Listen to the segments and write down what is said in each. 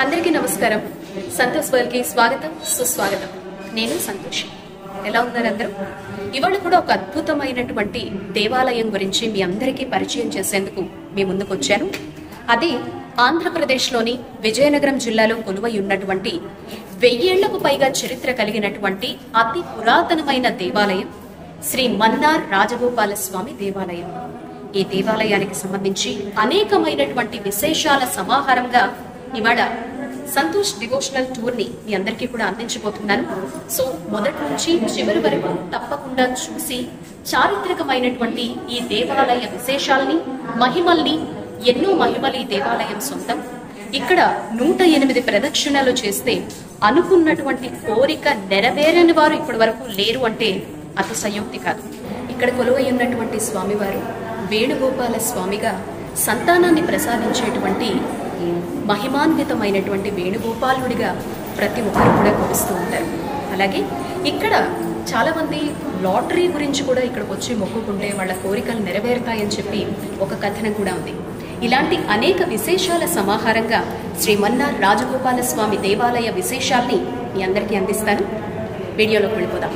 అందరికీ నమస్కారం సంతోష్ వల్కి స్వాగతం సుస్వాగతం నేను సంతోష్ ఎలా ఉన్నారు అందరూ ఇవాళ కూడా ఒక అద్భుతమైనటువంటి దేవాలయం గురించి మీ అందరికీ పరిచయం చేసేందుకు మీ ముందుకు వచ్చాను అది ఆంధ్రప్రదేశ్లోని విజయనగరం జిల్లాలో కొలువై ఉన్నటువంటి వెయ్యేళ్లకు పైగా చరిత్ర కలిగినటువంటి అతి పురాతనమైన దేవాలయం శ్రీ మన్నార్ రాజగోపాల స్వామి దేవాలయం ఈ దేవాలయానికి సంబంధించి అనేకమైనటువంటి విశేషాల సమాహారంగా ఇవాళ సంతోష్ డివోషనల్ టూర్ ని మీ అందరికీ కూడా అందించబోతున్నాను సో మొదటి నుంచి చివరి వరకు తప్పకుండా చూసి చారిత్రకమైనటువంటి ఈ దేవాలయ విశేషాల్ని మహిమల్ని ఎన్నో మహిమలు ఈ దేవాలయం సొంతం ఇక్కడ నూట ఎనిమిది ప్రదక్షిణలు చేస్తే అనుకున్నటువంటి కోరిక నెరవేరని వారు ఇప్పటి వరకు లేరు అంటే అతిశయోక్తి కాదు ఇక్కడ కొలువై ఉన్నటువంటి స్వామివారు వేణుగోపాల స్వామిగా సంతానాన్ని ప్రసాదించేటువంటి మహిమాన్వితమైనటువంటి వేణుగోపాలుడిగా ప్రతి ఒక్కరు కూడా కొలుస్తూ ఉంటారు అలాగే ఇక్కడ చాలా మంది లాటరీ గురించి కూడా ఇక్కడికి వచ్చి మొక్కుకుంటే వాళ్ళ కోరికలు నెరవేరుతాయని చెప్పి ఒక కథనం కూడా ఉంది ఇలాంటి అనేక విశేషాల సమాహారంగా శ్రీమన్నార్ రాజగోపాల స్వామి దేవాలయ విశేషాల్ని మీ అందరికీ అందిస్తాను వీడియోలోకి వెళ్ళిపోదాం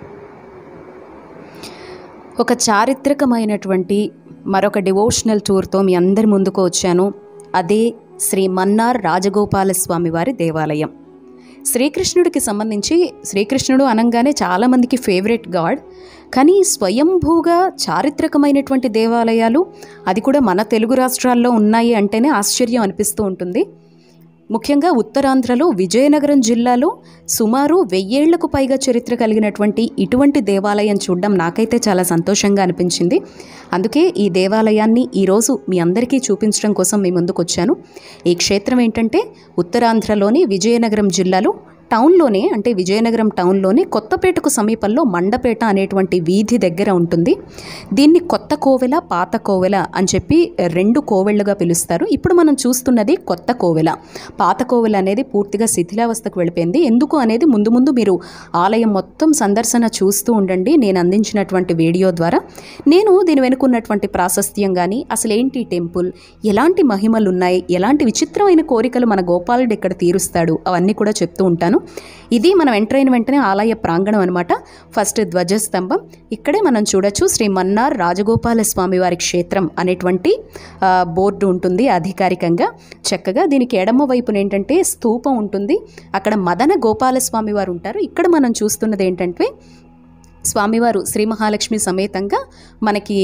ఒక చారిత్రకమైనటువంటి మరొక డివోషనల్ టూర్తో మీ అందరి ముందుకు వచ్చాను అదే శ్రీ మన్నార్ రాజగోపాల స్వామి వారి దేవాలయం శ్రీకృష్ణుడికి సంబంధించి శ్రీకృష్ణుడు అనగానే చాలామందికి ఫేవరెట్ గాడ్ కానీ స్వయంభూగా చారిత్రకమైనటువంటి దేవాలయాలు అది కూడా మన తెలుగు రాష్ట్రాల్లో ఉన్నాయి అంటేనే ఆశ్చర్యం అనిపిస్తూ ఉంటుంది ముఖ్యంగా ఉత్తరాంధ్రలో విజయనగరం జిల్లాలో సుమారు వెయ్యేళ్లకు పైగా చరిత్ర కలిగినటువంటి ఇటువంటి దేవాలయం చూడడం నాకైతే చాలా సంతోషంగా అనిపించింది అందుకే ఈ దేవాలయాన్ని ఈరోజు మీ అందరికీ చూపించడం కోసం మీ ముందుకు వచ్చాను ఈ క్షేత్రం ఏంటంటే ఉత్తరాంధ్రలోని విజయనగరం జిల్లాలో టౌన్లోనే అంటే విజయనగరం టౌన్లోనే కొత్తపేటకు సమీపంలో మండపేట అనేటువంటి వీధి దగ్గర ఉంటుంది దీన్ని కొత్త కోవెల పాత కోవెల అని చెప్పి రెండు కోవెళ్ళుగా పిలుస్తారు ఇప్పుడు మనం చూస్తున్నది కొత్త కోవెల పాత కోవెల అనేది పూర్తిగా శిథిలావస్థకు వెళ్ళిపోయింది ఎందుకు అనేది ముందు ముందు మీరు ఆలయం మొత్తం సందర్శన చూస్తూ ఉండండి నేను అందించినటువంటి వీడియో ద్వారా నేను దీని వెనుకున్నటువంటి ప్రాశస్త్యం కానీ అసలు ఏంటి ఈ టెంపుల్ ఎలాంటి మహిమలు ఉన్నాయి ఎలాంటి విచిత్రమైన కోరికలు మన గోపాలుడు ఇక్కడ తీరుస్తాడు అవన్నీ కూడా చెప్తూ ఉంటాను ఇది మనం ఎంటర్ అయిన వెంటనే ఆలయ ప్రాంగణం అనమాట ఫస్ట్ ధ్వజస్తంభం ఇక్కడే మనం చూడొచ్చు శ్రీ మన్నార్ రాజగోపాల స్వామి వారి క్షేత్రం అనేటువంటి ఆ, బోర్డు ఉంటుంది అధికారికంగా చక్కగా దీనికి ఎడమ వైపున ఏంటంటే స్తూపం ఉంటుంది అక్కడ మదన గోపాల స్వామి వారు ఉంటారు ఇక్కడ మనం చూస్తున్నది ఏంటంటే స్వామివారు శ్రీ మహాలక్ష్మి సమేతంగా మనకి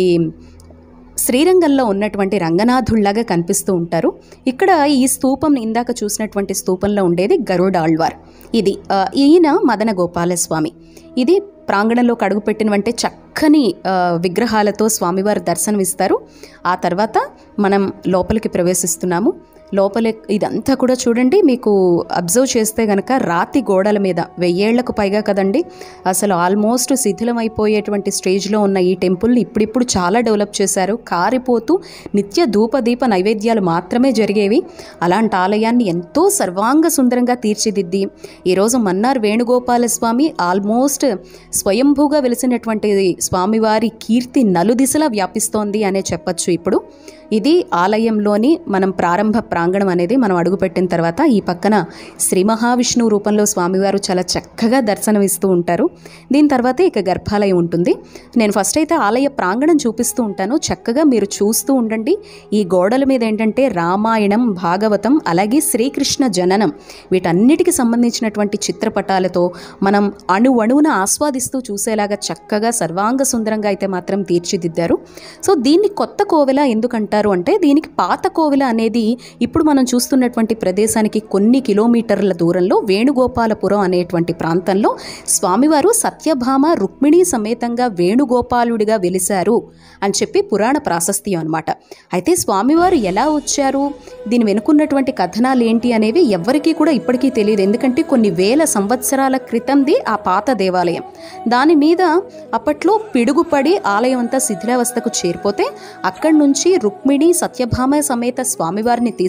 శ్రీరంగంలో ఉన్నటువంటి రంగనాథుళ్లాగా కనిపిస్తూ ఉంటారు ఇక్కడ ఈ స్తూపం ఇందాక చూసినటువంటి స్తూపంలో ఉండేది గరుడాళ్వార్ ఇది ఆ, ఈయన మదన గోపాలస్వామి ఇది ప్రాంగణంలో కడుగుపెట్టిన వెంటే చక్కని ఆ, విగ్రహాలతో స్వామివారు దర్శనమిస్తారు ఆ తర్వాత మనం లోపలికి ప్రవేశిస్తున్నాము లోపల ఇదంతా కూడా చూడండి మీకు అబ్జర్వ్ చేస్తే గనక రాతి గోడల మీద వెయ్యేళ్లకు పైగా కదండి అసలు ఆల్మోస్ట్ శిథిలమైపోయేటువంటి స్టేజ్లో ఉన్న ఈ టెంపుల్ని ఇప్పుడిప్పుడు చాలా డెవలప్ చేశారు కారిపోతూ నిత్య ధూపదీప నైవేద్యాలు మాత్రమే జరిగేవి అలాంటి ఆలయాన్ని ఎంతో సర్వాంగ సుందరంగా తీర్చిదిద్ది ఈరోజు మన్నార్ వేణుగోపాల స్వామి ఆల్మోస్ట్ స్వయంభూగా వెలిసినటువంటి స్వామివారి కీర్తి నలుదిశలా వ్యాపిస్తోంది అనే చెప్పచ్చు ఇప్పుడు ఇది ఆలయంలోని మనం ప్రారంభ ప్రాంగణం అనేది మనం అడుగుపెట్టిన తర్వాత ఈ పక్కన శ్రీ మహావిష్ణువు రూపంలో స్వామివారు చాలా చక్కగా దర్శనమిస్తూ ఉంటారు దీని తర్వాత ఇక గర్భాలయం ఉంటుంది నేను ఫస్ట్ అయితే ఆలయ ప్రాంగణం చూపిస్తూ ఉంటాను చక్కగా మీరు చూస్తూ ఉండండి ఈ గోడల మీద ఏంటంటే రామాయణం భాగవతం అలాగే శ్రీకృష్ణ జననం వీటన్నిటికి సంబంధించినటువంటి చిత్రపటాలతో మనం అణు అణువున ఆస్వాదిస్తూ చూసేలాగా చక్కగా సర్వాంగ సుందరంగా అయితే మాత్రం తీర్చిదిద్దారు సో దీన్ని కొత్త కోవెల ఎందుకంటారు అంటే దీనికి పాత కోవెల అనేది ఇప్పుడు మనం చూస్తున్నటువంటి ప్రదేశానికి కొన్ని కిలోమీటర్ల దూరంలో వేణుగోపాలపురం అనేటువంటి ప్రాంతంలో స్వామివారు సత్యభామ రుక్మిణి సమేతంగా వేణుగోపాలుడిగా వెలిశారు అని చెప్పి పురాణ ప్రాశస్త్యం అనమాట అయితే స్వామివారు ఎలా వచ్చారు దీని వెనుకున్నటువంటి కథనాలు ఏంటి అనేవి ఎవ్వరికీ కూడా ఇప్పటికీ తెలియదు ఎందుకంటే కొన్ని వేల సంవత్సరాల క్రితంది ఆ పాత దేవాలయం దాని మీద అప్పట్లో పిడుగుపడి ఆలయం అంతా శిథిలావస్థకు చేరిపోతే అక్కడి నుంచి రుక్మిణి సత్యభామ సమేత స్వామివారిని తీసుకు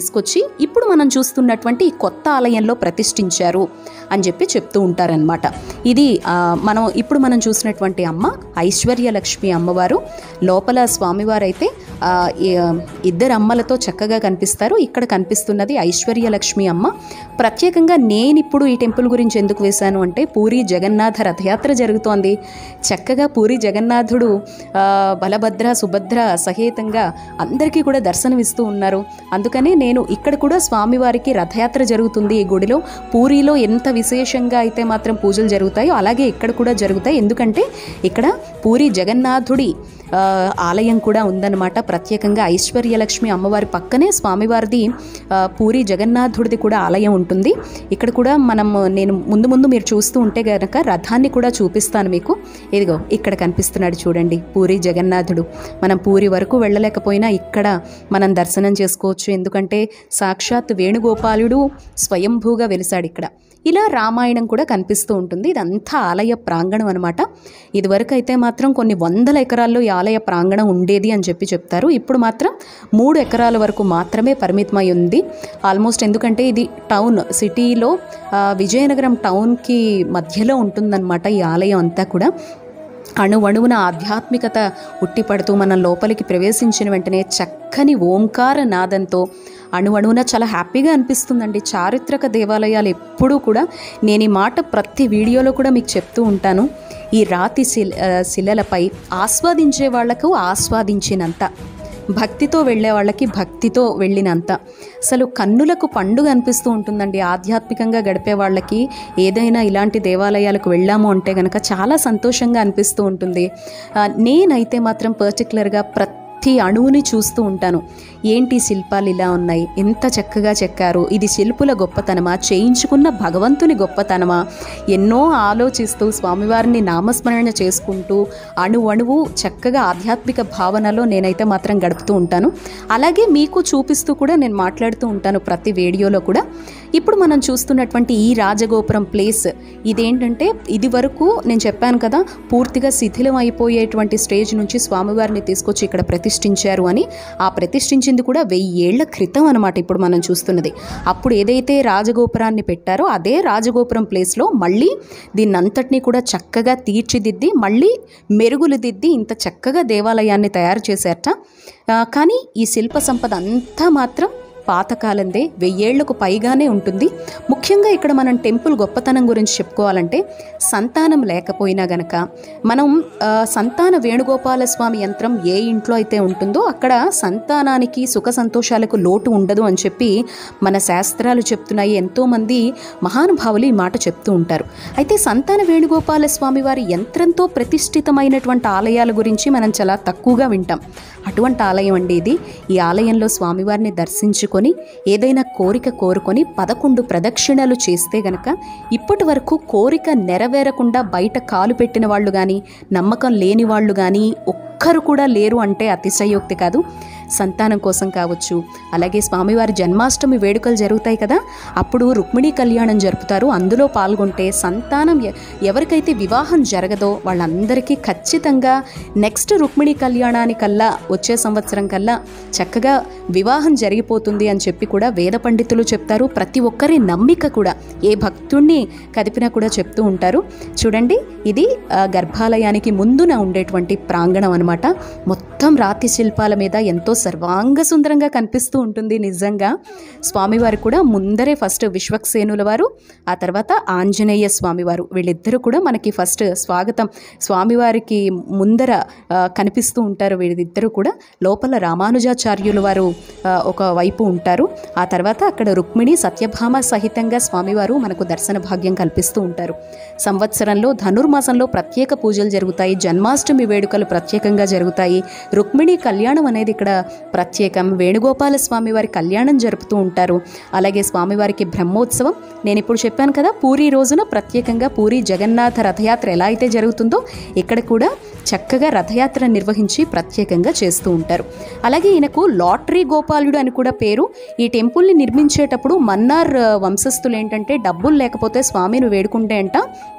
తీసుకొచ్చి ఇప్పుడు మనం చూస్తున్నటువంటి ఈ కొత్త ఆలయంలో ప్రతిష్ఠించారు అని చెప్పి చెప్తూ ఉంటారనమాట ఇది ఆ, మనం ఇప్పుడు మనం చూసినటువంటి అమ్మ ఐశ్వర్యలక్ష్మి అమ్మవారు లోపల స్వామివారు అయితే ఆ, ఈ- ఇద్దరు అమ్మలతో చక్కగా కనిపిస్తారు ఇక్కడ కనిపిస్తున్నది ఐశ్వర్యలక్ష్మి అమ్మ ప్రత్యేకంగా నేను ఇప్పుడు ఈ టెంపుల్ గురించి ఎందుకు వేశాను అంటే పూరి జగన్నాథ రథయాత్ర జరుగుతోంది చక్కగా పూరి జగన్నాథుడు ఆ, బలభద్ర సుభద్ర సహేతంగా అందరికీ కూడా దర్శనమిస్తూ ఉన్నారు అందుకనే నేను ఇక్కడ కూడా స్వామివారికి రథయాత్ర జరుగుతుంది ఈ గుడిలో పూరిలో ఎంత విశేషంగా అయితే మాత్రం పూజలు జరుగుతాయో అలాగే ఇక్కడ కూడా జరుగుతాయి ఎందుకంటే ఇక్కడ పూరి జగన్నాథుడి ఆ, ఆలయం కూడా ఉందన్నమాట ప్రత్యేకంగా ఐశ్వర్యలక్ష్మి అమ్మవారి పక్కనే స్వామివారిది ఆ, పూరి జగన్నాథుడిది కూడా ఆలయం ఉంటుంది ఇక్కడ కూడా మనం నేను ముందు ముందు మీరు చూస్తూ ఉంటే గనక రథాన్ని కూడా చూపిస్తాను మీకు ఇదిగో ఇక్కడ కనిపిస్తున్నాడు చూడండి పూరి జగన్నాథుడు మనం పూరి వరకు వెళ్ళలేకపోయినా ఇక్కడ మనం దర్శనం చేసుకోవచ్చు ఎందుకంటే సాక్షాత్ వేణుగోపాలుడు స్వయంభూగా వెలిసాడు ఇక్కడ ఇలా రామాయణం కూడా కనిపిస్తూ ఉంటుంది ఇదంతా ఆలయ ప్రాంగణం అనమాట ఇదివరకు అయితే మాత్రం కొన్ని వందల ఎకరాల్లో ఈ ఆలయ ప్రాంగణం ఉండేది అని చెప్పి చెప్తారు ఇప్పుడు మాత్రం మూడు ఎకరాల వరకు మాత్రమే పరిమితమై ఉంది ఆల్మోస్ట్ ఎందుకంటే ఇది టౌన్ సిటీలో ఆ, విజయనగరం టౌన్కి మధ్యలో ఉంటుందన్నమాట ఈ ఆలయం అంతా కూడా అణువణువున ఆధ్యాత్మికత ఉట్టిపడుతూ మనం లోపలికి ప్రవేశించిన వెంటనే చక్కని ఓంకార నాదంతో అణువణువున చాలా హ్యాపీగా అనిపిస్తుందండి చారిత్రక దేవాలయాలు ఎప్పుడూ కూడా నేను ఈ మాట ప్రతి వీడియోలో కూడా మీకు చెప్తూ ఉంటాను ఈ రాతి శిల ఆ, శిలలపై ఆస్వాదించే వాళ్లకు ఆస్వాదించినంత భక్తితో వెళ్ళే వాళ్ళకి భక్తితో వెళ్ళినంత అసలు కన్నులకు పండుగ అనిపిస్తూ ఉంటుందండి ఆధ్యాత్మికంగా గడిపే వాళ్ళకి ఏదైనా ఇలాంటి దేవాలయాలకు వెళ్ళాము అంటే కనుక చాలా సంతోషంగా అనిపిస్తూ ఉంటుంది ఆ, నేనైతే మాత్రం పర్టికులర్గా ప్రతి అణువుని చూస్తూ ఉంటాను ఏంటి శిల్పాలు ఇలా ఉన్నాయి ఎంత చక్కగా చెక్కారు ఇది శిల్పుల గొప్పతనమా చేయించుకున్న భగవంతుని గొప్పతనమా ఎన్నో ఆలోచిస్తూ స్వామివారిని నామస్మరణ చేసుకుంటూ అణు అణువు చక్కగా ఆధ్యాత్మిక భావనలో నేనైతే మాత్రం గడుపుతూ ఉంటాను అలాగే మీకు చూపిస్తూ కూడా నేను మాట్లాడుతూ ఉంటాను ప్రతి వీడియోలో కూడా ఇప్పుడు మనం చూస్తున్నటువంటి ఈ రాజగోపురం ప్లేస్ ఇదేంటంటే ఇది వరకు నేను చెప్పాను కదా పూర్తిగా శిథిలం అయిపోయేటువంటి స్టేజ్ నుంచి స్వామివారిని తీసుకొచ్చి ఇక్కడ ప్రతిష్ఠించారు అని ఆ ప్రతిష్ఠించింది కూడా వెయ్యి ఏళ్ల క్రితం అనమాట ఇప్పుడు మనం చూస్తున్నది అప్పుడు ఏదైతే రాజగోపురాన్ని పెట్టారో అదే రాజగోపురం ప్లేస్లో మళ్ళీ దీన్ని అంతటినీ కూడా చక్కగా తీర్చిదిద్ది మళ్ళీ మెరుగులు దిద్ది ఇంత చక్కగా దేవాలయాన్ని తయారు చేశారట ఆ, కానీ ఈ శిల్ప సంపద అంతా మాత్రం పాతకాలందే వెయ్యేళ్లకు పైగానే ఉంటుంది ముఖ్యంగా ఇక్కడ మనం టెంపుల్ గొప్పతనం గురించి చెప్పుకోవాలంటే సంతానం లేకపోయినా గనక మనం ఆ, సంతాన వేణుగోపాల స్వామి యంత్రం ఏ ఇంట్లో అయితే ఉంటుందో అక్కడ సంతానానికి సుఖ సంతోషాలకు లోటు ఉండదు అని చెప్పి మన శాస్త్రాలు చెప్తున్నాయి ఎంతోమంది మహానుభావులు ఈ మాట చెప్తూ ఉంటారు అయితే సంతాన వేణుగోపాల స్వామి వారి యంత్రంతో ప్రతిష్ఠితమైనటువంటి ఆలయాల గురించి మనం చాలా తక్కువగా వింటాం అటువంటి ఆలయం అండి ఇది ఈ ఆలయంలో స్వామివారిని దర్శించుకొని ఏదైనా కోరిక కోరుకొని పదకొండు ప్రదక్షిణలు చేస్తే గనక ఇప్పటి వరకు కోరిక నెరవేరకుండా బయట కాలు పెట్టిన వాళ్ళు కానీ నమ్మకం లేని వాళ్ళు కానీ ఒక్కరు కూడా లేరు అంటే అతిశయోక్తి కాదు సంతానం కోసం కావచ్చు అలాగే స్వామివారి జన్మాష్టమి వేడుకలు జరుగుతాయి కదా అప్పుడు రుక్మిణీ కళ్యాణం జరుపుతారు అందులో పాల్గొంటే సంతానం ఎ- ఎవరికైతే వివాహం జరగదో వాళ్ళందరికీ ఖచ్చితంగా నెక్స్ట్ రుక్మిణీ కళ్యాణానికల్లా వచ్చే సంవత్సరం కల్లా చక్కగా వివాహం జరిగిపోతుంది అని చెప్పి కూడా వేద పండితులు చెప్తారు ప్రతి ఒక్కరి నమ్మిక కూడా ఏ భక్తుణ్ణి కదిపినా కూడా చెప్తూ ఉంటారు చూడండి ఇది ఆ, గర్భాలయానికి ముందున ఉండేటువంటి ప్రాంగణం అనమాట మొత్తం రాతి శిల్పాల మీద ఎంతో సర్వాంగ సుందరంగా కనిపిస్తూ ఉంటుంది నిజంగా స్వామివారు కూడా ముందరే ఫస్ట్ విశ్వక్సేనుల వారు ఆ తర్వాత ఆంజనేయ స్వామివారు వీళ్ళిద్దరూ కూడా మనకి ఫస్ట్ స్వాగతం స్వామివారికి ముందర ఆ, కనిపిస్తూ ఉంటారు వీళ్ళిద్దరూ కూడా లోపల రామానుజాచార్యుల వారు ఆ, ఒక వైపు ఉంటారు ఆ తర్వాత అక్కడ రుక్మిణి సత్యభామ సహితంగా స్వామివారు మనకు దర్శన భాగ్యం కల్పిస్తూ ఉంటారు సంవత్సరంలో ధనుర్మాసంలో ప్రత్యేక పూజలు జరుగుతాయి జన్మాష్టమి వేడుకలు ప్రత్యేకంగా జరుగుతాయి రుక్మిణి కళ్యాణం అనేది ఇక్కడ ప్రత్యేకం వేణుగోపాల స్వామి వారి కళ్యాణం జరుపుతూ ఉంటారు అలాగే స్వామివారికి బ్రహ్మోత్సవం నేను ఇప్పుడు చెప్పాను కదా పూరి రోజున ప్రత్యేకంగా పూరి జగన్నాథ రథయాత్ర ఎలా అయితే జరుగుతుందో ఇక్కడ కూడా చక్కగా రథయాత్ర నిర్వహించి ప్రత్యేకంగా చేస్తూ ఉంటారు అలాగే ఈయనకు లాటరీ గోపాలుడు అని కూడా పేరు ఈ టెంపుల్ని నిర్మించేటప్పుడు మన్నార్ ఆ, వంశస్థులు ఏంటంటే డబ్బులు లేకపోతే స్వామిని వేడుకుంటే అంట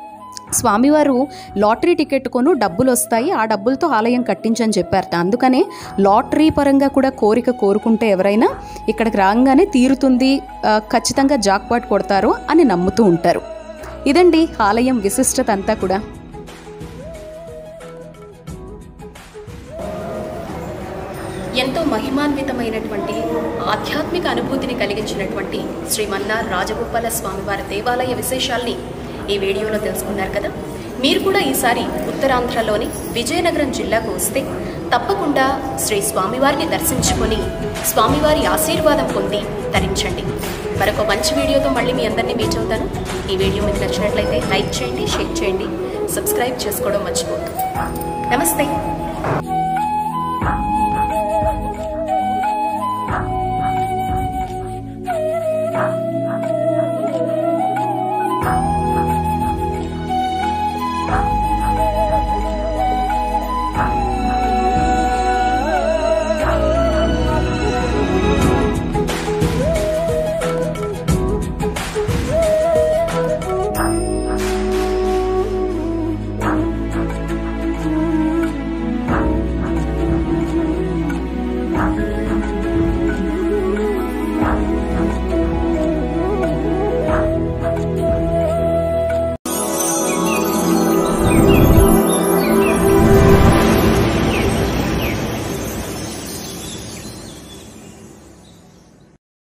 స్వామివారు లాటరీ టికెట్ కొను డబ్బులు వస్తాయి ఆ డబ్బులతో ఆలయం కట్టించని చెప్పారట అందుకనే లాటరీ పరంగా కూడా కోరిక కోరుకుంటే ఎవరైనా ఇక్కడికి రాగానే తీరుతుంది ఆ, ఖచ్చితంగా జాక్పాట్ కొడతారు అని నమ్ముతూ ఉంటారు ఇదండి ఆలయం విశిష్టత అంతా కూడా ఎంతో మహిమాన్వితమైనటువంటి ఆధ్యాత్మిక అనుభూతిని కలిగించినటువంటి శ్రీమన్నార్ రాజగోపాల స్వామివారి దేవాలయ విశేషాల్ని ఈ వీడియోలో తెలుసుకున్నారు కదా మీరు కూడా ఈసారి ఉత్తరాంధ్రలోని విజయనగరం జిల్లాకు వస్తే తప్పకుండా శ్రీ స్వామివారిని దర్శించుకొని స్వామివారి ఆశీర్వాదం పొంది తరించండి మరొక మంచి వీడియోతో మళ్ళీ మీ అందరినీ మీట్ అవుతాను ఈ వీడియో మీకు నచ్చినట్లయితే లైక్ చేయండి షేర్ చేయండి సబ్స్క్రైబ్ చేసుకోవడం మర్చిపోద్దు నమస్తే